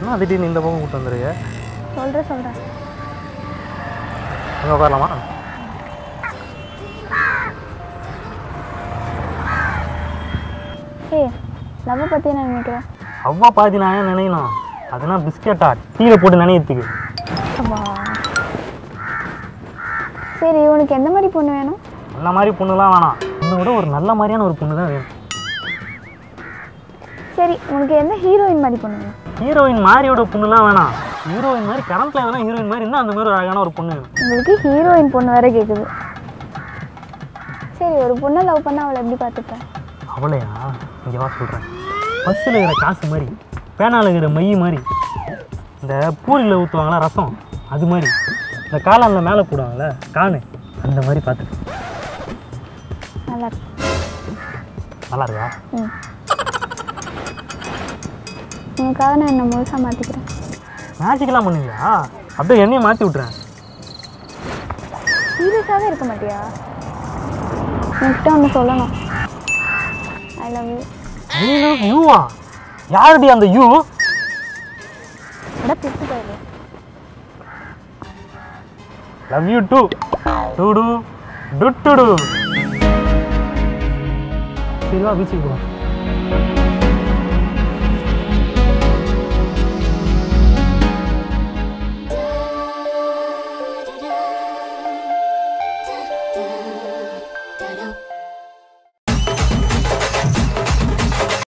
என்ன திடீர்னு இந்த பக்கம் கூட்டு வந்துருங்க சொல்கிறேன் சொல்கிறேன் அங்கே உட்காரலாமா ஏய் லவ் பற்றி என்ன நினைக்கிறேன் அவ்வா பாதி நான் ஏன் நினைக்கணும் அதெல்லாம் பிஸ்கெட்டா டீயில் போட்டு நினைக்கிறதுக்கு அப்பா சரி உனக்கு எந்த மாதிரி பொண்ணு வேணும் அந்த மாதிரி பொண்ணுலாம் வேணாம் இன்னும் விட ஒரு நல்ல மாதிரியான ஒரு பொண்ணு தான் வேணும் சரி உனக்கு எந்த ஹீரோயின் மாதிரி பொண்ணு வேணும் ஹீரோயின் மாதிரியோட பொண்ணுலாம் வேணாம் ஹீரோயின் மாதிரி கரண்ட்ல வேணா ஹீரோயின் மாதிரி இருந்தால் அந்த மாதிரி ஒரு அழகான ஒரு பொண்ணு வேணும் உங்களுக்கு ஹீரோயின் பொண்ணு வேற கேட்குது சரி ஒரு பொண்ணை லவ் பண்ணால் அவளை எப்படி பார்த்துப்பேன் அவளையா இங்கே வா சொல்கிறேன் பஸ்ஸில் இருக்கிற காசு மாதிரி பேனாவில் இருக்கிற மை மாதிரி இந்த பூரியில் ஊற்றுவாங்களா ரசம் அது மாதிரி இந்த காளானில் மேலே போடுவாங்கள்ல காணு அந்த மாதிரி பார்த்துக்க நல்லா இருக்கு நல்லா இருக்கா ம் உனக்காக நான் என்னை முழுசாக மாற்றிக்கிறேன் மேஜிக்கெல்லாம் பண்ணுவீங்களா அப்படியே என்னையும் மாற்றி விட்றேன் சீரியஸாகவே இருக்க மாட்டியா உன்கிட்ட ஒன்று சொல்லணும் I love you I love யூவா யாருடி அந்த யூ விட பிடிச்சி போயிடு love you too too too too too too சரி வா பீச்சுக்கு போகலாம்